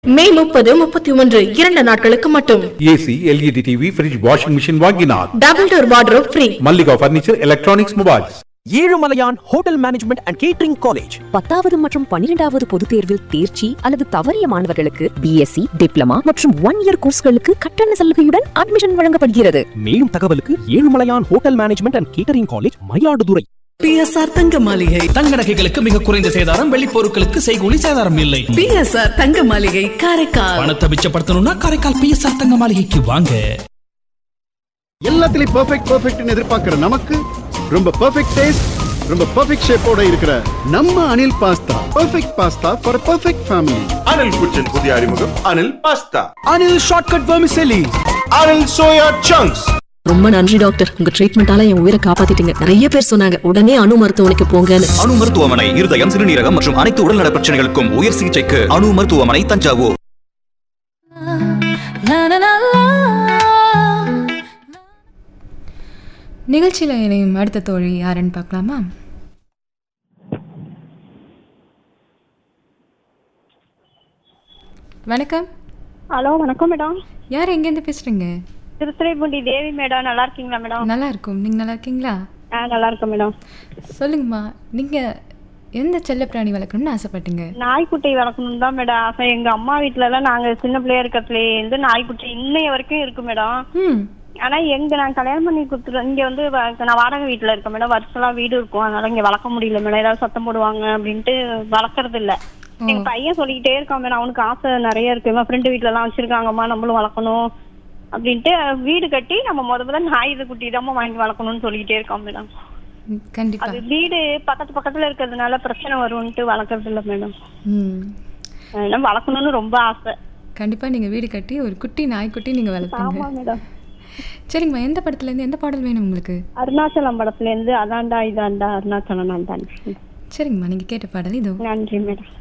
மே முப்பது முப்பத்தி ஒன்று இரண்டு நாட்களுக்கு மட்டும் AC LED TV fridge washing machine வாங்கினார் double door wardrobe free Mallika furniture electronics mobiles Ezhumalayan hotel management and catering college பத்தாவது மற்றும் பன்னிரெண்டாவது பொதுத் தேர்வில் தேர்ச்சி அல்லது தவறிய மாணவர்களுக்கு பிஎஸ்சி டிப்ளமா மற்றும் ஒன் இயர் கோர்ஸ்களுக்கு கட்டண சலுகையுடன் அட்மிஷன் வழங்கப்படுகிறது மேலும் தகவலுக்கு Ezhumalayan hotel management and catering college Mayiladuthurai PSR தங்க மாளிகை தங்க நகைகளுக்கு மிக குறைந்த சேதாரம் வெள்ளி பொருட்களுக்கு செய்கூலி சேதாரம் இல்லை பிஎஸ்ஆர் தங்க மாளிகை காரைக்கால் பணத்தை மிச்சப்படுத்தணும்னா காரைக்கால் பிஎஸ்ஆர் தங்க மாளிகைக்கு வாங்க எல்லாத்துலயும் பெர்ஃபெக்ட் பெர்ஃபெக்ட்னு எதிர்பார்க்கிற நமக்கு ரொம்ப பெர்ஃபெக்ட் டேஸ்ட் ரொம்ப பெர்ஃபெக்ட் ஷேப்போட இருக்கிற நம்ம Anil pasta perfect pasta for perfect family Anil kitchen புதிய அறிமுகம் Anil pasta Anil shortcut vermicelli Anil soya chunks ரொம்ப நன்றி டாக்டர் உங்க ட்ரீட்மெண்டால என் உயிரை காப்பாத்திட்டீங்க நிறைய பேர் சொன்னாங்க உடனே அணு மருத்துவமனைக்கு போங்கன்னு அணு மருத்துவமனை இருதயம் சிறுநீரகம் மற்றும் அனைத்து உடல்நல பிரச்சனைகளுக்கும் உயர் சிகிச்சைக்கு அணு மருத்துவமனை தஞ்சாவூர் நிகழ்ச்சியில் இணையும் அடுத்த தோழி யாருன்னு பார்க்கலாமா வணக்கம் ஹலோ வணக்கம் மேடம் யார் எங்கேருந்து பேசுறீங்க திருத்துறைப்பூண்டி தேவி மேடம் நல்லா இருக்கீங்களா மேடம் நல்லா இருக்கும் நீங்க நல்லா இருக்கீங்களா ஆ நல்லா இருக்கேன் மேடம் சொல்லுங்கம்மா நீங்க எந்த செல்ல பிராணி வளர்க்கணும்னு ஆசைப்பட்டீங்க நாய்க்குட்டி வளர்க்கணும்னு தான் மேடம் ஆசை எங்க அம்மா வீட்ல எல்லாம் நாங்க சின்ன பிள்ளையா இருக்கிறதுல இருந்து நாய்க்குட்டி இன்னைய வரைக்கும் இருக்கு மேடம் ம் ஆனா எங்க நான் கல்யாணம் பண்ணி கொடுத்துரு இங்க வந்து வ- நான் வாடகை வீட்டுல இருக்கேன் மேடம் வருஷம்லாம் வீடு இருக்கும் அதனால இங்க வளர்க்க முடியல மேடம் ஏதாவது சத்தம் போடுவாங்க அப்படின்ட்டு வளர்க்கறது இல்ல எங்க பையன் சொல்லிக்கிட்டே இருக்கான் மேடம் அவனுக்கு ஆசை நிறைய இருக்கு என் ஃப்ரெண்டு வீட்ல எல்லாம் வச்சிருக்காங்கம்மா நம்மளும் வளர்க்கணும் அப்படின்ட்டு வீடு கட்டி நம்ம முத முதல்ல நாய் இது குட்டி தான் வாங்கி வளர்க்கணும்னு சொல்லிக்கிட்டே இருக்கான் மேடம் ம், கண்டிப்பா அது வீடு பக்கத்து பக்கத்துல இருக்கிறதுனால பிரச்சனை வரும்ட்டு வளர்க்கறது இல்ல மேடம் ம் அதெல்லாம் வளர்க்கணும்னு ரொம்ப ஆசை கண்டிப்பா நீங்க வீடு கட்டி ஒரு குட்டி நாய்க்குட்டி நீங்க ஆமா வளர்ப்பீங்க மேடம் சரிங்கம்மா எந்த படத்துல இருந்து எந்த பாடல் வேணும் உங்களுக்கு அருணாச்சலம் படத்துல இருந்து அதான்டா இதான்டா அருணாச்சலம் நான் தான் சரிங்கம்மா நீங்க கேட்ட பாடல் இதோ நன்றி மேடம்